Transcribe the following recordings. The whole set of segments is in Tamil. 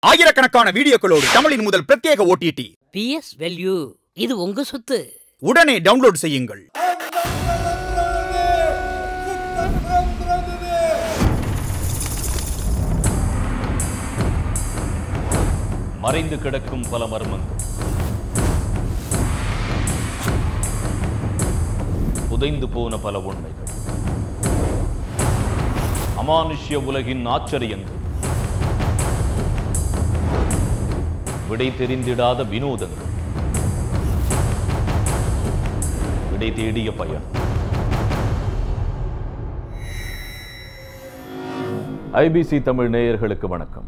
ஆயிரக்கணக்கான வீடியோக்களோடு தமிழின் முதல் பிரத்யேக ஓடிடி பிஎஸ் வேல்யூ இது உங்க சொத்து உடனே டவுன்லோட் செய்யுங்கள் மறைந்து கிடக்கும் பல மர்மங்கள் புதைந்து போன பல உண்மைகள் அமானுஷ்ய உலகின் ஆச்சரியங்கள் விடை தெரிந்திடாத வினோதங்கள் விடை தேடிய பயன் ஐபிசி தமிழ் நேயர்களுக்கு வணக்கம்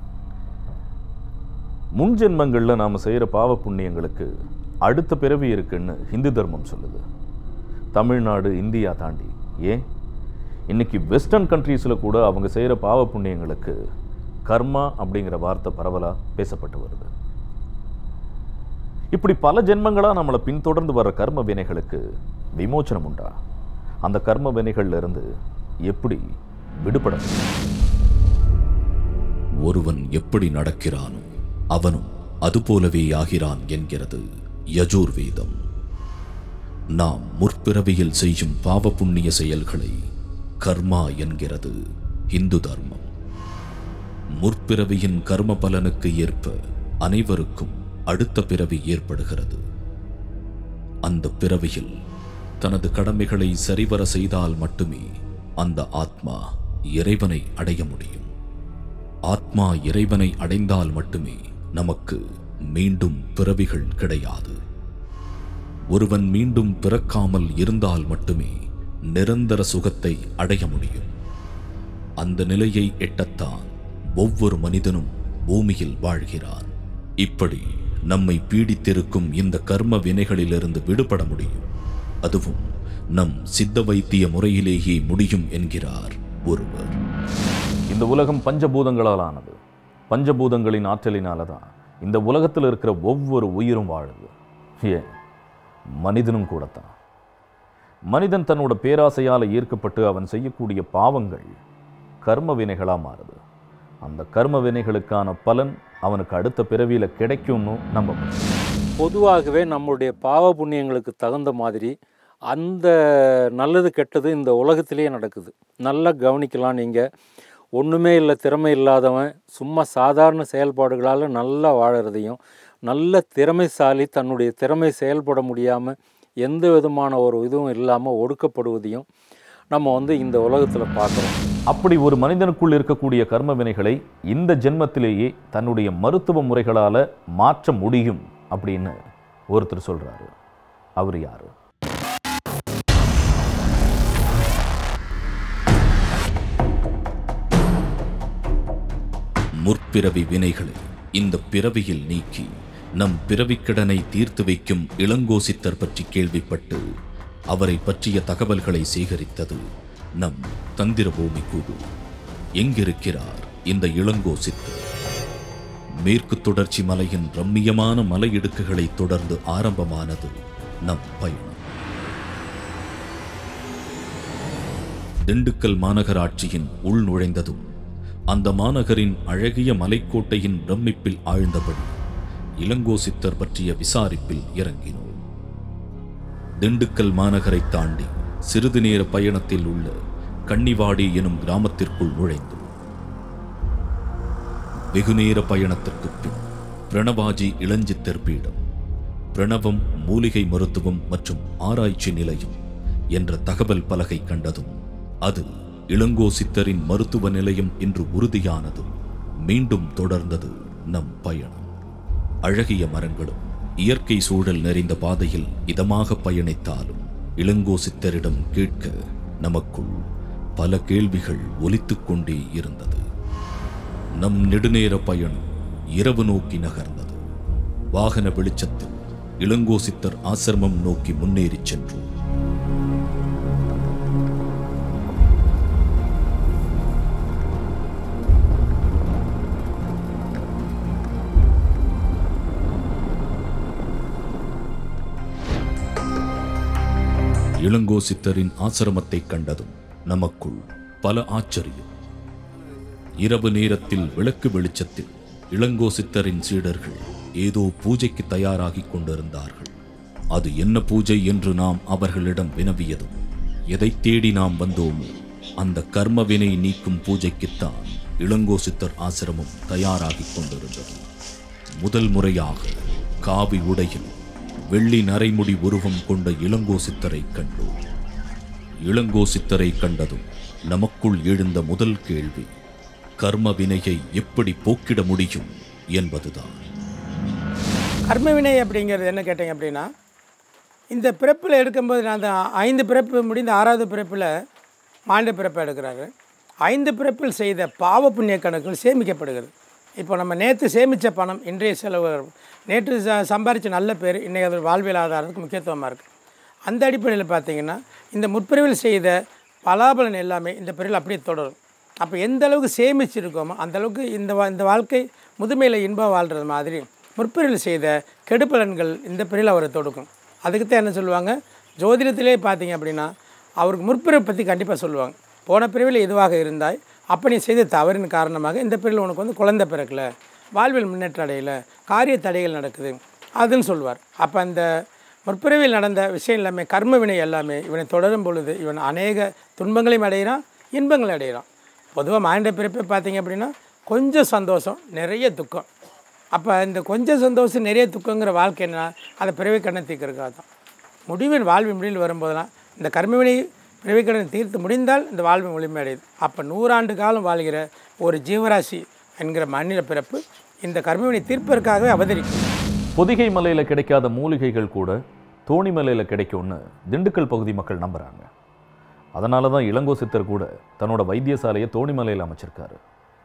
முன் ஜென்மங்கள்ல நாம செய்யற பாவ புண்ணியங்களுக்கு அடுத்த பிறவி இருக்குன்னு ஹிந்து தர்மம் சொல்லுது தமிழ்நாடு இந்தியா தாண்டி ஏன் இன்னைக்கு வெஸ்டர்ன் கண்ட்ரீஸில் கூட அவங்க செய்கிற பாவ புண்ணியங்களுக்கு கர்மா அப்படிங்கிற வார்த்தை பரவலாக பேசப்பட்டு வருது இப்படி பல ஜென்மங்களாக நம்மளை பின்தொடர்ந்து வர்ற கர்ம வினைகளுக்கு விமோச்சனம் உண்டா அந்த கர்ம வினைகள்ல இருந்து எப்படி விடுபட முடியும் ஒருவன் எப்படி நடக்கிறானோ அவனும் அதுபோலவே ஆகிறான் என்கிறது யஜுர்வேதம் நாம் முற்பிறவியில் செய்யும் பாவ புண்ணிய செயல்களை கர்மா என்கிறது இந்து தர்மம் முற்பிறவியின் கர்ம பலனுக்கு ஏற்ப அனைவருக்கும் அடுத்த பிறவி ஏற்படுகிறது அந்த பிறவியில் தனது கடமைகளை சரிவர செய்தால் மட்டுமே அந்த ஆத்மா இறைவனை அடைய முடியும் ஆத்மா இறைவனை அடைந்தால் மட்டுமே நமக்கு மீண்டும் பிறவிகள் கிடையாது ஒருவன் மீண்டும் பிறக்காமல் இருந்தால் மட்டுமே நிரந்தர சுகத்தை அடைய முடியும் அந்த நிலையை எட்டத்தான் ஒவ்வொரு மனிதனும் பூமியில் வாழ்கிறான் இப்படி நம்மை பீடித்திருக்கும் இந்த கர்ம வினைகளிலிருந்து விடுபட முடியும் அதுவும் நம் சித்த வைத்திய முறையிலேயே முடியும் என்கிறார் ஒருவர் இந்த உலகம் பஞ்சபூதங்களால் ஆனது பஞ்சபூதங்களின் ஆற்றலினால தான் இந்த உலகத்தில் இருக்கிற ஒவ்வொரு உயிரும் வாழுது ஏன் மனிதனும் கூடத்தான் மனிதன் தன்னோட பேராசையால் ஈர்க்கப்பட்டு அவன் செய்யக்கூடிய பாவங்கள் கர்ம வினைகளாக மாறுது அந்த கர்ம வினைகளுக்கான பலன் அவனுக்கு அடுத்த பிறவியில் கிடைக்கும்னு நம்ப முடியும் பொதுவாகவே நம்மளுடைய பாவ புண்ணியங்களுக்கு தகுந்த மாதிரி அந்த நல்லது கெட்டது இந்த உலகத்திலேயே நடக்குது நல்லா கவனிக்கலாம் நீங்கள் ஒன்றுமே இல்லை திறமை இல்லாதவன் சும்மா சாதாரண செயல்பாடுகளால் நல்லா வாழறதையும் நல்ல திறமைசாலி தன்னுடைய திறமை செயல்பட முடியாமல் எந்த விதமான ஒரு இதுவும் இல்லாமல் ஒடுக்கப்படுவதையும் நம்ம வந்து இந்த உலகத்தில் பார்க்குறோம் அப்படி ஒரு மனிதனுக்குள் இருக்கக்கூடிய கர்ம வினைகளை இந்த ஜென்மத்திலேயே தன்னுடைய மருத்துவ முறைகளால் மாற்ற முடியும் அப்படின்னு ஒருத்தர் சொல்றாரு அவர் யாரு முற்பிறவி வினைகளை இந்த பிறவியில் நீக்கி நம் பிறவிக்கடனை தீர்த்து வைக்கும் இளங்கோசித்தர் பற்றி கேள்விப்பட்டு அவரை பற்றிய தகவல்களை சேகரித்தது நம் தந்திர பூமி குழு எங்கிருக்கிறார் இந்த இளங்கோசித்தர் மேற்கு தொடர்ச்சி மலையின் ரம்மியமான மலையிடுக்குகளை தொடர்ந்து ஆரம்பமானது நம் பயணம் திண்டுக்கல் மாநகராட்சியின் உள் நுழைந்ததும் அந்த மாநகரின் அழகிய மலைக்கோட்டையின் பிரமிப்பில் ஆழ்ந்தபடி இளங்கோசித்தர் பற்றிய விசாரிப்பில் இறங்கினோம் திண்டுக்கல் மாநகரை தாண்டி சிறிது நேர பயணத்தில் உள்ள கன்னிவாடி எனும் கிராமத்திற்குள் நுழைந்தோம் வெகுநேர பயணத்திற்கு பின் பிரணவாஜி இளஞ்சித்தர் பீடம் பிரணவம் மூலிகை மருத்துவம் மற்றும் ஆராய்ச்சி நிலையம் என்ற தகவல் பலகை கண்டதும் அது இளங்கோ சித்தரின் மருத்துவ நிலையம் என்று உறுதியானதும் மீண்டும் தொடர்ந்தது நம் பயணம் அழகிய மரங்களும் இயற்கை சூழல் நிறைந்த பாதையில் இதமாக பயணித்தாலும் இளங்கோ சித்தரிடம் கேட்க நமக்குள் பல கேள்விகள் ஒலித்துக் கொண்டே இருந்தது நம் நெடுநேர பயணம் இரவு நோக்கி நகர்ந்தது வாகன வெளிச்சத்தில் இளங்கோ சித்தர் ஆசிரமம் நோக்கி முன்னேறிச் சென்றோம் இளங்கோ சித்தரின் ஆசிரமத்தை கண்டதும் நமக்குள் பல ஆச்சரியம் இரவு நேரத்தில் விளக்கு வெளிச்சத்தில் இளங்கோ சித்தரின் சீடர்கள் ஏதோ பூஜைக்கு தயாராகிக் கொண்டிருந்தார்கள் அது என்ன பூஜை என்று நாம் அவர்களிடம் வினவியதும் எதை தேடி நாம் வந்தோமோ அந்த கர்மவினை நீக்கும் பூஜைக்குத்தான் இளங்கோ சித்தர் ஆசிரமம் தயாராகிக் கொண்டிருந்தது முதல் முறையாக காவி உடையில் வெள்ளி நரைமுடி உருவம் கொண்ட இளங்கோ சித்தரை கண்டோம் இளங்கோ சித்தரை கண்டதும் நமக்குள் எழுந்த முதல் கேள்வி கர்ம வினையை எப்படி போக்கிட முடியும் என்பதுதான் கர்மவினை அப்படிங்கிறது என்ன கேட்டீங்க அப்படின்னா இந்த பிறப்பில் எடுக்கும்போது நான் அந்த ஐந்து பிறப்பு முடிந்த ஆறாவது பிறப்பில் மாநில பிறப்பை எடுக்கிறாரு ஐந்து பிறப்பில் செய்த பாவ புண்ணிய கணக்குகள் சேமிக்கப்படுகிறது இப்போ நம்ம நேற்று சேமித்த பணம் இன்றைய செலவு நேற்று ச சம்பாரித்த நல்ல பேர் இன்றைய அது வாழ்வியல் ஆதாரத்துக்கு முக்கியத்துவமாக இருக்குது அந்த அடிப்படையில் பார்த்தீங்கன்னா இந்த முற்பிரிவில் செய்த பலாபலன் எல்லாமே இந்த பிரிவில் அப்படியே தொடரும் அப்போ எந்த அளவுக்கு சேமிச்சிருக்கோமோ அந்த அளவுக்கு இந்த வா- இந்த வாழ்க்கை முதுமையில் இன்பம் வாழ்கிறது மாதிரி முற்பிரிவில் செய்த கெடுபலன்கள் இந்த பிரிவில் அவரை தொடுக்கும் அதுக்கு தான் என்ன சொல்லுவாங்க ஜோதிடத்திலே பார்த்தீங்க அப்படின்னா அவருக்கு முற்பிறவை பற்றி கண்டிப்பாக சொல்லுவாங்க போன பிரிவில் எதுவாக இருந்தாய் அப்போ நீ செய்த தவறின் காரணமாக இந்த பிரிவில் உனக்கு வந்து குழந்தை பிறக்கல வாழ்வில் முன்னேற்றம் அடையல காரிய தடைகள் நடக்குது அதுன்னு சொல்லுவார் அப்போ அந்த முற்பிறவியில் நடந்த விஷயம் எல்லாமே கர்ம வினை எல்லாமே இவனை தொடரும் பொழுது இவன் அநேக துன்பங்களையும் அடைகிறான் இன்பங்களையும் அடைகிறான் பொதுவாக மாண்ட பிறப்பை பார்த்தீங்க அப்படின்னா கொஞ்சம் சந்தோஷம் நிறைய துக்கம் அப்போ இந்த கொஞ்சம் சந்தோஷம் நிறைய துக்கங்கிற வாழ்க்கை என்ன அதை பிறவி கடனை தீர்க்கறதுக்காக தான் முடிவின் வாழ்வின் முடிவில் வரும்போதெல்லாம் இந்த கர்மவினை பிறவி கடனை தீர்த்து முடிந்தால் இந்த வாழ்வு முழுமையடையுது அப்போ நூறாண்டு காலம் வாழ்கிற ஒரு ஜீவராசி என்கிற மண்ணில பிறப்பு இந்த கர்மவினை தீர்ப்பதற்காகவே அவதரிக்கும் பொதிகை மலையில் கிடைக்காத மூலிகைகள் கூட தோணி மலையில் கிடைக்கும்னு திண்டுக்கல் பகுதி மக்கள் நம்புறாங்க அதனால தான் இளங்கோ சித்தர் கூட தன்னோட வைத்தியசாலையை தோணிமலையில் அமைச்சிருக்காரு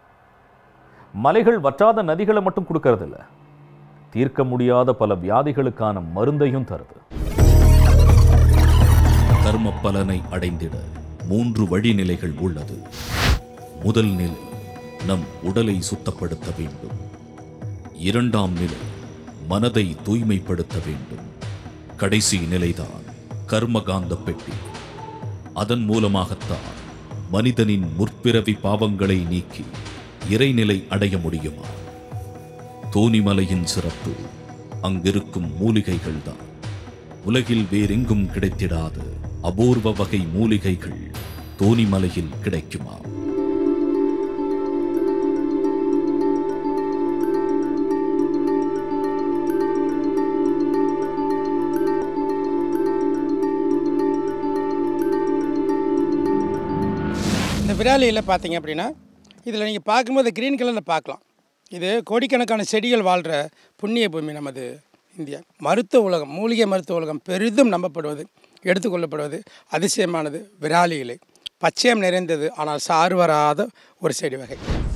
மலைகள் வற்றாத நதிகளை மட்டும் கொடுக்கறதில்ல தீர்க்க முடியாத பல வியாதிகளுக்கான மருந்தையும் தருது கர்ம பலனை அடைந்திட மூன்று வழிநிலைகள் உள்ளது முதல் நிலை நம் உடலை சுத்தப்படுத்த வேண்டும் இரண்டாம் நிலை மனதை தூய்மைப்படுத்த வேண்டும் கடைசி நிலைதான் கர்மகாந்த பெட்டி அதன் மூலமாகத்தான் மனிதனின் முற்பிறவி பாவங்களை நீக்கி இறைநிலை அடைய முடியுமா தோணிமலையின் சிறப்பு அங்கிருக்கும் மூலிகைகள்தான் உலகில் வேறெங்கும் கிடைத்திடாத அபூர்வ வகை மூலிகைகள் தோணிமலையில் கிடைக்குமா இந்த விராலியில் பார்த்தீங்க அப்படின்னா இதில் நீங்கள் பார்க்கும்போது க்ரீன் கலரில் பார்க்கலாம் இது கோடிக்கணக்கான செடிகள் வாழ்கிற புண்ணிய பூமி நமது இந்தியா மருத்துவ உலகம் மூலிகை மருத்துவ உலகம் பெரிதும் நம்பப்படுவது எடுத்துக்கொள்ளப்படுவது அதிசயமானது விராலி இலை பச்சையம் நிறைந்தது ஆனால் சாறு வராத ஒரு செடி வகை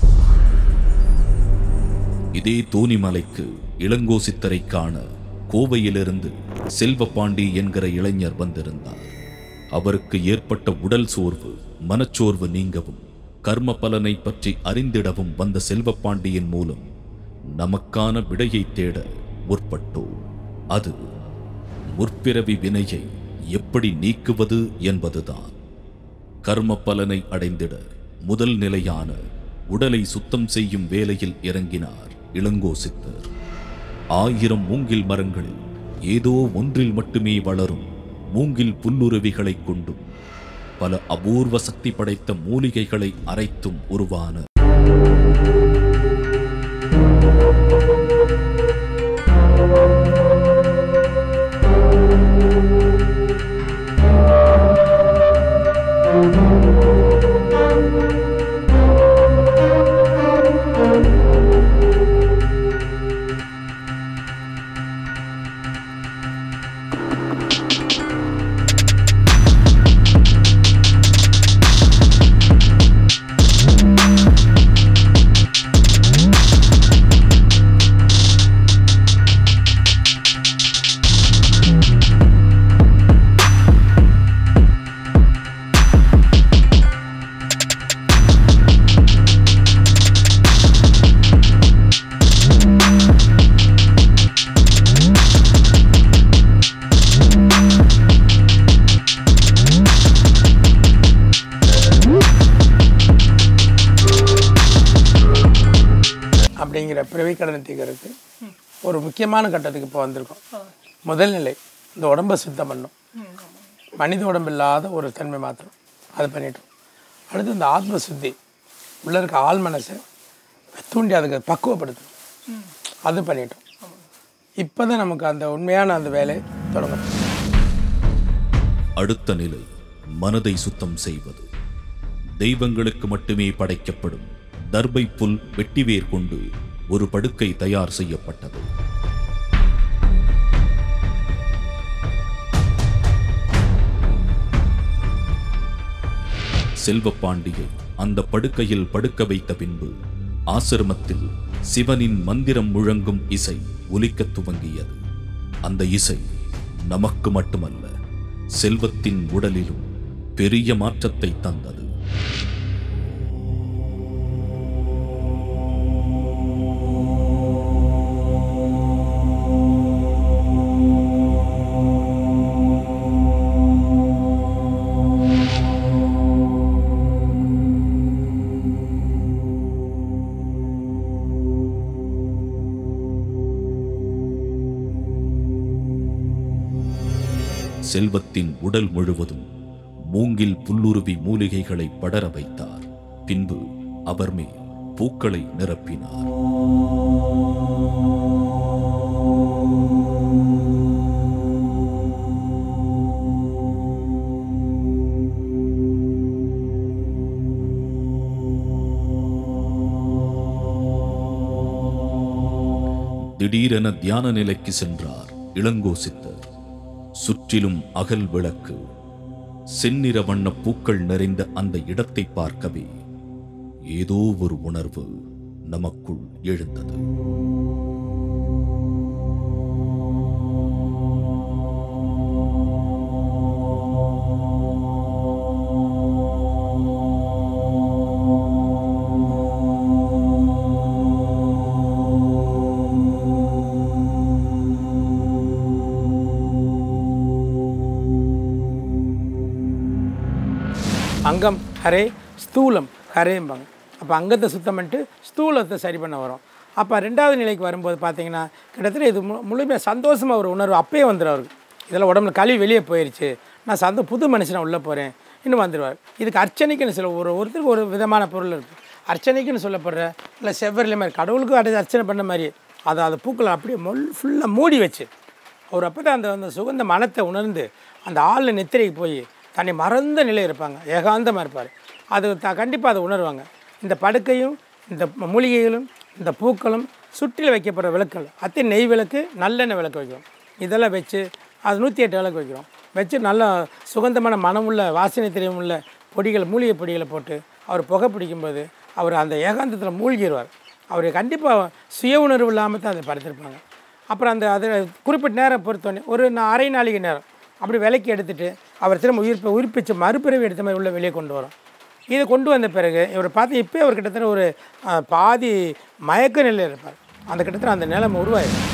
இதே தோணிமலைக்கு இளங்கோ சித்தரை காண கோவையிலிருந்து செல்வபாண்டி என்கிற இளைஞர் வந்திருந்தார் அவருக்கு ஏற்பட்ட உடல் சோர்வு மனச்சோர்வு நீங்கவும் கர்ம பலனை பற்றி அறிந்திடவும் வந்த செல்வபாண்டியின் மூலம் நமக்கான விடையை தேட முற்பட்டோம் அது முற்பிறவி வினையை எப்படி நீக்குவது என்பதுதான் கர்ம பலனை அடைந்திட முதல் நிலையான உடலை சுத்தம் செய்யும் வேலையில் இறங்கினார் இளங்கோ சித்தர் ஆயிரம் மூங்கில் மரங்களில் ஏதோ ஒன்றில் மட்டுமே வளரும் மூங்கில் புல்லுருவிகளைக் கொண்டும் பல அபூர்வ சக்தி படைத்த மூலிகைகளை அரைத்தும் உருவான நோய் கடனை தீர்க்கறதுக்கு ஒரு முக்கியமான கட்டத்துக்கு இப்போ வந்திருக்கோம் முதல் நிலை இந்த உடம்பை சுத்தம் பண்ணும் மனித உடம்பு இல்லாத ஒரு தன்மை மாத்திரம் அது பண்ணிட்டோம் அடுத்து இந்த ஆத்ம சுத்தி உள்ள இருக்க ஆள் மனசை தூண்டி அதுக்கு பக்குவப்படுத்தணும் அது பண்ணிட்டோம் இப்போ தான் நமக்கு அந்த உண்மையான அந்த வேலை தொடங்கும் அடுத்த நிலை மனதை சுத்தம் செய்வது தெய்வங்களுக்கு மட்டுமே படைக்கப்படும் தர்பை புல் வெட்டிவேர் கொண்டு ஒரு படுக்கை தயார் செய்யப்பட்டது செல்வப்பாண்டியை அந்த படுக்கையில் படுக்க வைத்த பின்பு ஆசிரமத்தில் சிவனின் மந்திரம் முழங்கும் இசை ஒலிக்கத் துவங்கியது அந்த இசை நமக்கு மட்டுமல்ல செல்வத்தின் உடலிலும் பெரிய மாற்றத்தை தந்தது செல்வத்தின் உடல் முழுவதும் மூங்கில் புல்லுருவி மூலிகைகளை படர வைத்தார் பின்பு அவர் மேல் பூக்களை நிரப்பினார் திடீரென தியான நிலைக்கு சென்றார் இளங்கோ சித்தர் சுற்றிலும் அகல் விளக்கு செந்நிற வண்ண பூக்கள் நிறைந்த அந்த இடத்தை பார்க்கவே ஏதோ ஒரு உணர்வு நமக்குள் எழுந்தது அங்கம் ஹரே ஸ்தூலம் ஹரேம்பாங்க அப்போ அங்கத்தை சுத்தம் பண்ணிட்டு ஸ்தூலத்தை சரி பண்ண வரும் அப்போ ரெண்டாவது நிலைக்கு வரும்போது பார்த்தீங்கன்னா கிட்டத்தட்ட இது மு முழுமையாக சந்தோஷமாக ஒரு உணர்வு அப்பயே வந்துடும் அவருக்கு இதெல்லாம் உடம்புல கழிவு வெளியே போயிடுச்சு நான் சந்த புது மனுஷனாக உள்ளே போகிறேன் இன்னும் வந்துடுவார் இதுக்கு அர்ச்சனைக்குன்னு சில ஒரு ஒருத்தருக்கு ஒரு விதமான பொருள் இருக்குது அர்ச்சனைக்குன்னு சொல்லப்படுற இல்லை செவ்வரில் மாதிரி கடவுளுக்கு அடி அர்ச்சனை பண்ண மாதிரி அதை அந்த பூக்களை அப்படியே மொல் ஃபுல்லாக மூடி வச்சு அவர் அப்போ தான் அந்த அந்த சுகந்த மனத்தை உணர்ந்து அந்த ஆள் நெத்திரைக்கு போய் தன்னை மறந்த நிலை இருப்பாங்க ஏகாந்தமாக இருப்பார் அது த கண்டிப்பாக அதை உணர்வாங்க இந்த படுக்கையும் இந்த மூலிகைகளும் இந்த பூக்களும் சுற்றில் வைக்கப்படுற விளக்குகள் அத்தி நெய் விளக்கு நல்லெண்ணெய் விளக்கு வைக்கிறோம் இதெல்லாம் வச்சு அது நூற்றி எட்டு விளக்கு வைக்கிறோம் வச்சு நல்ல சுகந்தமான மனமுள்ள வாசனை தெரியுமுள்ள பொடிகள் மூலிகை பொடிகளை போட்டு அவர் புகை பிடிக்கும்போது அவர் அந்த ஏகாந்தத்தில் மூழ்கிடுவார் அவர் கண்டிப்பாக சுய உணர்வு இல்லாமல் தான் அதை படுத்திருப்பாங்க அப்புறம் அந்த அது குறிப்பிட்ட நேரம் பொறுத்தோடனே ஒரு நா- அரை நாளைக்கு நேரம் அப்படி விலைக்கு எடுத்துட்டு அவர் திரும்ப உயிர்ப்பை உயிர்ப்பிச்சு மறுபிறவி எடுத்த மாதிரி உள்ள வெளியே கொண்டு வரும் இதை கொண்டு வந்த பிறகு இவர் பார்த்து இப்போ அவர் கிட்டத்தட்ட ஒரு ஆ, பாதி மயக்க நிலையில் இருப்பார் அந்த கிட்டத்தட்ட அந்த நிலைமை உருவாயிடும்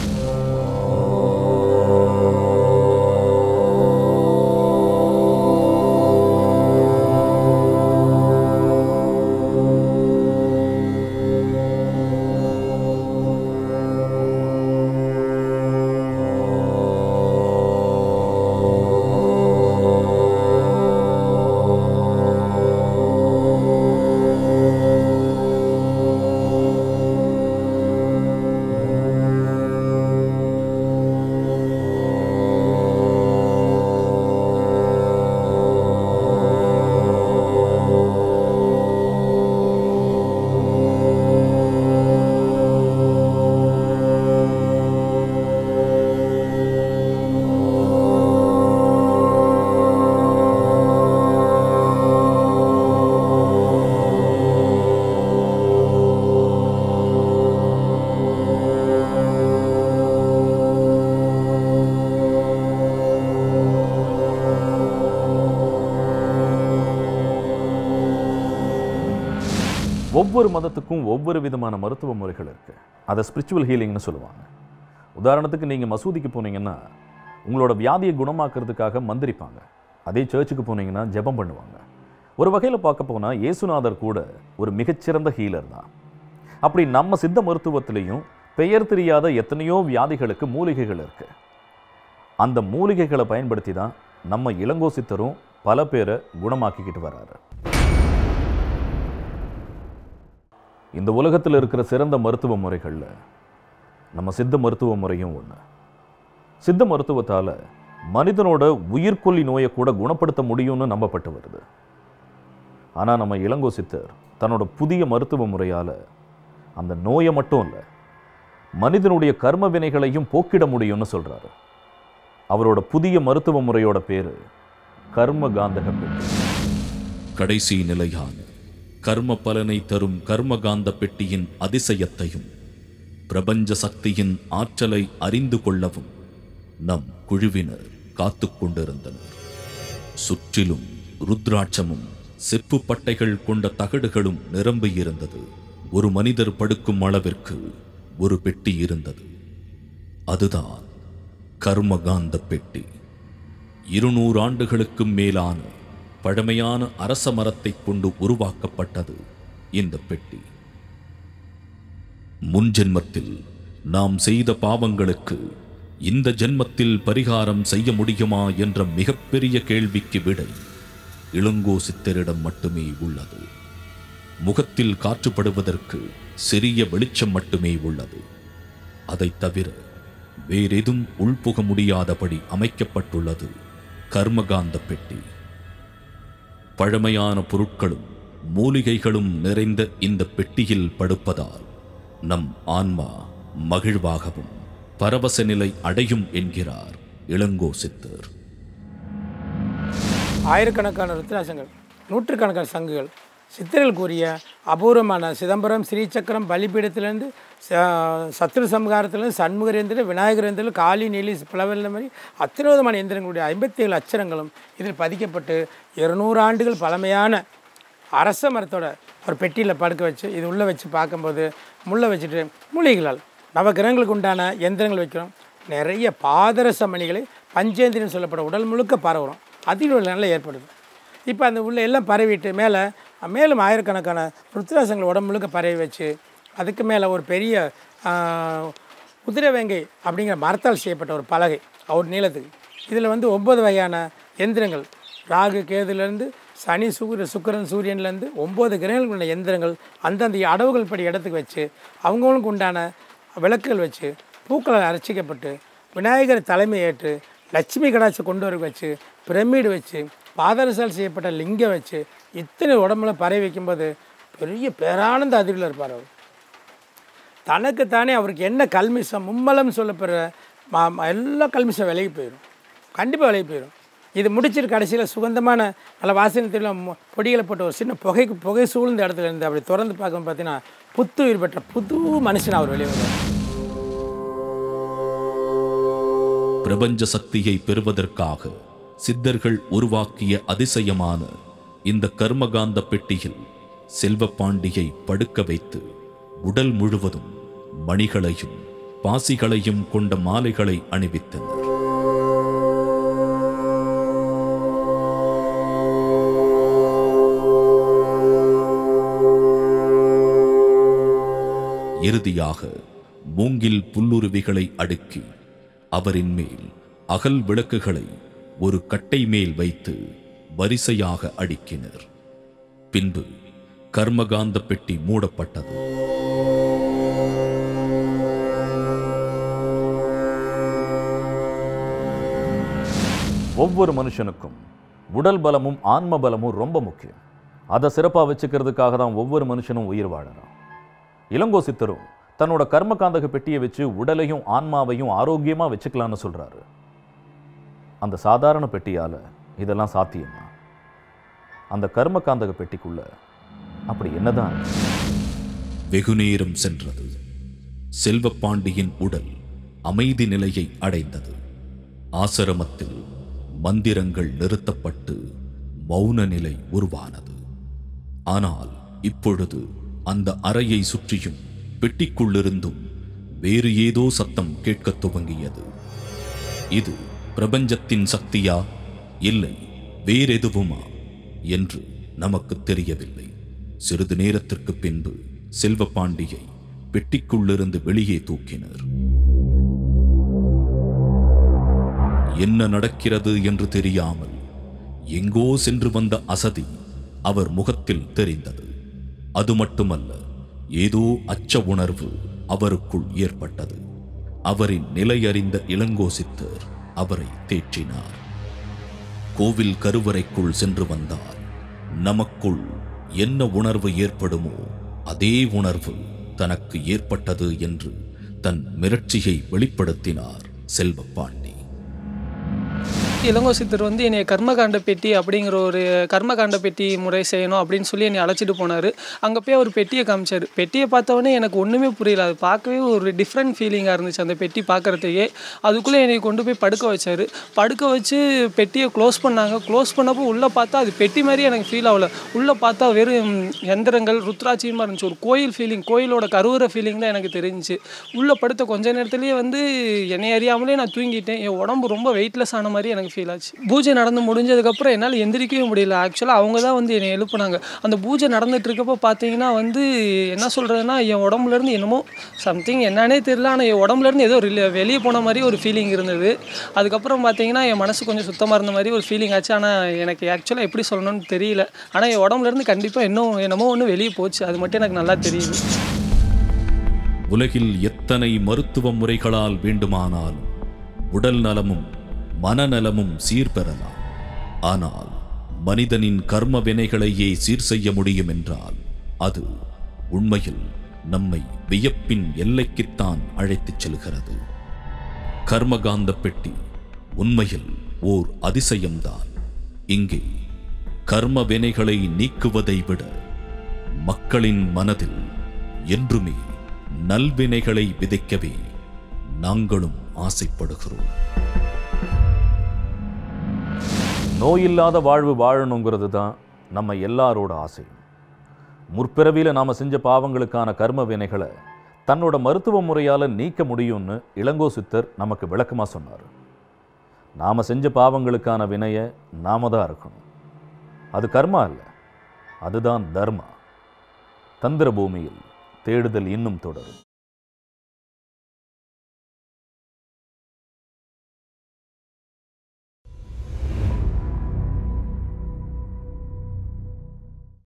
ஒவ்வொரு மதத்துக்கும் ஒவ்வொரு விதமான மருத்துவ முறைகள் இருக்கு அதை ஸ்பிரிச்சுவல் ஹீலிங்னு சொல்லுவாங்க உதாரணத்துக்கு நீங்கள் மசூதிக்கு போனீங்கன்னா உங்களோட வியாதியை குணமாக்குறதுக்காக மந்திரிப்பாங்க அதே சர்ச்சுக்கு போனீங்கன்னா ஜெபம் பண்ணுவாங்க ஒரு வகையில் பார்க்க போனால் இயேசுநாதர் கூட ஒரு மிகச்சிறந்த ஹீலர் தான் அப்படி நம்ம சித்த மருத்துவத்திலையும் பெயர் தெரியாத எத்தனையோ வியாதிகளுக்கு மூலிகைகள் இருக்கு அந்த மூலிகைகளை பயன்படுத்தி தான் நம்ம இளங்கோ சித்தரும் பல பேரை குணமாக்கிக்கிட்டு வராரு இந்த உலகத்தில் இருக்கிற சிறந்த மருத்துவ முறைகளில் நம்ம சித்த மருத்துவ முறையும் ஒன்று சித்த மருத்துவத்தால் மனிதனோட உயிர்கொல்லி நோயை கூட குணப்படுத்த முடியும்னு நம்பப்பட்டு வருது ஆனால் நம்ம இளங்கோ சித்தர் தன்னோட புதிய மருத்துவ முறையால் அந்த நோயை மட்டும் இல்லை மனிதனுடைய கர்ம வினைகளையும் போக்கிட முடியும்னு சொல்றாரு அவரோட புதிய மருத்துவ முறையோட பேரு கர்ம காந்தக பெட்டி கடைசி நிலையான கர்ம பலனை தரும் கர்மகாந்த பெட்டியின் அதிசயத்தையும் பிரபஞ்ச சக்தியின் ஆற்றலை அறிந்து கொள்ளவும் நம் குழுவினர் காத்துக் கொண்டிருந்தனர் சுற்றிலும் ருத்ராட்சமும் செப்பு பட்டைகள் கொண்ட தகடுகளும் நிரம்பியிருந்தது ஒரு மனிதர் படுக்கும் அளவிற்கு ஒரு பெட்டி இருந்தது அதுதான் கர்மகாந்த பெட்டி இருநூறு ஆண்டுகளுக்கும் மேலான பழமையான அரச மரத்தைக் கொண்டு உருவாக்கப்பட்டது இந்த பெட்டி முன் ஜென்மத்தில் நாம் செய்த பாவங்களுக்கு இந்த ஜென்மத்தில் பரிகாரம் செய்ய முடியுமா என்ற மிகப்பெரிய கேள்விக்கு விடை இளங்கோ சித்தரிடம் மட்டுமே உள்ளது முகத்தில் காற்றுப்படுவதற்கு சிறிய வெளிச்சம் மட்டுமே உள்ளது அதைத் தவிர வேறெதும் உள்புக முடியாதபடி அமைக்கப்பட்டுள்ளது கர்மகாந்த பெட்டி பழமையான பொருட்களும் மூலிகைகளும் நிறைந்த இந்த பெட்டியில் படுப்பதால் நம் ஆன்மா மகிழ்வாகவும் பரவச நிலை அடையும் என்கிறார் இளங்கோ சித்தர் ஆயிரக்கணக்கான ருத்ராசங்கள் நூற்றுக்கணக்கான சங்குகள் சித்தர்கள் கூறிய அபூர்வமான சிதம்பரம் ஸ்ரீசக்கரம் பலிபீடத்திலேருந்து ச- சத்ரு சம்ஹாரத்திலேருந்து சண்முகர் எந்திரம் விநாயகர் எந்திரம் காளி நீலி பிளவல் மாதிரி அத்தனை விதமான எந்திரங்களுடைய ஐம்பத்தி ஏழு அச்சரங்களும் இதில் பதிக்கப்பட்டு இருநூறு ஆண்டுகள் பழமையான அரச மரத்தோட ஒரு பெட்டியில் படுக்க வச்சு இது உள்ளே வச்சு பார்க்கும்போது முள்ளை வச்சுட்டு மூலிகைகளால் நவகிரகங்களுக்கு உண்டான எந்திரங்கள் வைக்கிறோம் நிறைய பாதரச மணிகளை பஞ்சேந்திரன் சொல்லப்பட உடல் முழுக்க பரவுறோம் அதில் உள்ள நிலை ஏற்படுது இப்போ அந்த உள்ள எல்லாம் பரவிட்டு மேலே மேலும் ஆயிரக்கணக்கான ருத்ராசங்கள் உடம்பு முழுக்க பரவி வச்சு அதுக்கு மேலே ஒரு பெரிய ஆஹ், குதிரை வேங்கை அப்படிங்கிற மரத்தால் செய்யப்பட்ட ஒரு பலகை அவர் நீளத்துக்கு இதில் வந்து ஒன்பது வகையான எந்திரங்கள் ராகு கேதுலேருந்து சனி சூரிய சுக்கிரன் சூரியன்லேருந்து ஒம்பது கிரகங்களுக்கு உள்ள எந்திரங்கள் அந்தந்த அடவுகள் படி இடத்துக்கு வச்சு அவங்கவுங்களுக்கு உண்டான விளக்குகள் வச்சு பூக்களால் அர்ச்சிக்கப்பட்டு விநாயகர் தலைமை ஏற்று லட்சுமி கடாட்சி கொண்டு வர வச்சு பிரமிடு வச்சு பாதரசால் செய்யப்பட்ட லிங்கம் வச்சு இத்தனை உடம்புல பரவி வைக்கும்போது பெரிய பேரானந்த அதிர்வில் இருப்பார் அவர் தனக்குத்தானே அவருக்கு என்ன கல்மிஷம் மும்மலம் சொல்லப்படுற மா மா- எல்லா கல்மிஷம் விலகி போயிடும் கண்டிப்பாக விலகி போயிடும் இது முடிச்சிட்டு கடைசியில் சுகந்தமான நல்ல வாசனை தெரியல பொடிகளை போட்டு ஒரு சின்ன புகைக்கு புகை சூழ்ந்த இடத்துல இருந்து அப்படி திறந்து பார்க்கும் பார்த்தீங்கன்னா புத்துயிர் பெற்ற புது மனுஷன் அவர் வெளியே வருவார் பிரபஞ்ச சக்தியை பெறுவதற்காக சித்தர்கள் உருவாக்கிய அதிசயமான இந்த கர்மகாந்த பெட்டியில் செல்வப்பாண்டியை படுக்க வைத்து உடல் முழுவதும் மணிகளையும் பாசிகளையும் கொண்ட மாலைகளை அணிவித்தனர் இறுதியாக மூங்கில் புல்லுருவிகளை அடுக்கி அவரின் மேல் அகல் விளக்குகளை ஒரு கட்டை மேல் வைத்து வரிசையாக அடுக்கினர் பின்பு கர்மகாந்த பெட்டி மூடப்பட்டது ஒவ்வொரு மனுஷனுக்கும் உடல் பலமும் ஆன்ம பலமும் ரொம்ப முக்கியம் அதை சிறப்பாக வச்சுக்கிறதுக்காக தான் ஒவ்வொரு மனுஷனும் உயிர் வாழறான் இளங்கோ சித்தரும் தன்னோட கர்மகாந்தக பெட்டியை வச்சு உடலையும் ஆன்மாவையும் ஆரோக்கியமா வச்சுக்கலாம்னு சொல்றாரு அந்த சாதாரண பெட்டியால இதெல்லாம் சாத்தியமா அந்த கர்மகாந்தக பெட்டிக்குள்ள அப்படி என்னதான் இருக்கு? வெகுநேரம் சென்றது செல்வப்பாண்டியின் உடல் அமைதி நிலையை அடைந்தது ஆசிரமத்தில் மந்திரங்கள் நிறுத்தப்பட்டு மௌன நிலை உருவானது ஆனால் இப்பொழுது அந்த அறையை சுற்றியும் பெட்டிக்குள்ளிருந்தும் வேறு ஏதோ சத்தம் கேட்கத் துவங்கியது இது பிரபஞ்சத்தின் சக்தியா இல்லை வேறெதுவுமா என்று நமக்கு தெரியவில்லை சிறிது நேரத்திற்கு பின்பு செல்வபாண்டியை பெட்டிக்குள்ளிருந்து வெளியே தூக்கினர் என்ன நடக்கிறது என்று தெரியாமல் எங்கோ சென்று வந்த அசதி அவர் முகத்தில் தெரிந்தது அது மட்டுமல்ல ஏதோ அச்ச உணர்வு அவருக்குள் ஏற்பட்டது அவரின் நிலையறிந்த இளங்கோசித்தர் அவரை தேற்றினார் கோவில் கருவறைக்குள் சென்று வந்தால் நமக்குள் என்ன உணர்வு ஏற்படுமோ அதே உணர்வு தனக்கு ஏற்பட்டது என்று தன் மிரட்சியை வெளிப்படுத்தினார் செல்வப்பாண்டி இளங்கோ சித்தர் வந்து என்னை கர்மகாண்ட பெட்டி அப்படிங்கிற ஒரு கர்மகாண்ட பெட்டி முறை செய்யணும் அப்படின்னு சொல்லி என்னை அழைச்சிட்டு போனார் அங்கே போய் அவர் பெட்டியை காமிச்சார் பெட்டியை பார்த்தவொடனே எனக்கு ஒன்றுமே புரியல அது பார்க்கவே ஒரு டிஃப்ரெண்ட் ஃபீலிங்காக இருந்துச்சு அந்த பெட்டி பார்க்குறதுக்கே அதுக்குள்ளே என்னை கொண்டு போய் படுக்க வச்சார் படுக்க வச்சு பெட்டியை க்ளோஸ் பண்ணாங்க க்ளோஸ் பண்ணப்போ உள்ளே பார்த்தா அது பெட்டி மாதிரி எனக்கு ஃபீல் ஆகல உள்ளே பார்த்தா வெறும் எந்திரங்கள் ருத்ராட்சியமாக இருந்துச்சு ஒரு கோயில் ஃபீலிங் கோயிலோட கருவுற ஃபீலிங் தான் எனக்கு தெரிஞ்சுச்சு உள்ளே படுத்த கொஞ்ச நேரத்துலேயே வந்து என்னை அறியாமலே நான் தூங்கிட்டேன் என் உடம்பு ரொம்ப வெயிட்லெஸ் ஆன மாதிரி எனக்கு ஃபீல் ஆச்சு பூஜை நடந்து முடிஞ்சதுக்கப்புறம் என்னால் எந்திரிக்கவே முடியல ஆக்சுவலாக அவங்க தான் வந்து என்னை எழுப்புனாங்க அந்த பூஜை நடந்துட்டு இருக்கப்போ பார்த்தீங்கன்னா வந்து என்ன சொல்கிறதுனா என் உடம்புலேருந்து என்னமோ சம்திங் என்னன்னே தெரியல ஆனால் என் உடம்புலேருந்து ஏதோ வெளியே போன மாதிரி ஒரு ஃபீலிங் இருந்தது அதுக்கப்புறம் பார்த்தீங்கன்னா என் மனசு கொஞ்சம் சுத்தமாக இருந்த மாதிரி ஒரு ஃபீலிங் ஆச்சு ஆனால் எனக்கு ஆக்சுவலாக எப்படி சொல்லணும்னு தெரியல ஆனால் என் உடம்புலேருந்து கண்டிப்பாக இன்னும் என்னமோ ஒன்று வெளியே போச்சு அது மட்டும் எனக்கு நல்லா தெரியுது உலகில் எத்தனை மருத்துவ முறைகளால் வேண்டுமானாலும் உடல் நலமும் மனநலமும் சீர்பெறலாம் ஆனால் மனிதனின் கர்ம வினைகளையே சீர் செய்ய முடியும் என்றால் அது உண்மையில் நம்மை வியப்பின் எல்லைக்குத்தான் அழைத்துச் செல்கிறது கர்மகாந்த பெட்டி உண்மையில் ஓர் அதிசயம்தான் இங்கே கர்ம வினைகளை நீக்குவதை விட மக்களின் மனதில் என்றுமே நல்வினைகளை விதைக்கவே நாங்களும் ஆசைப்படுகிறோம் நோயில்லாத வாழ்வு வாழணுங்கிறது தான் நம்ம எல்லாரோட ஆசையும் முற்பிறவியில் நாம் செஞ்ச பாவங்களுக்கான கர்ம வினைகளை தன்னோட மருத்துவ முறையால் நீக்க முடியும்னு இளங்கோ சித்தர் நமக்கு விளக்கமாக சொன்னார் நாம் செஞ்ச பாவங்களுக்கான வினையை நாம தான் இருக்கணும் அது கர்மா இல்லை அதுதான் தர்மா தந்திர பூமியில் தேடுதல் இன்னும் தொடரும்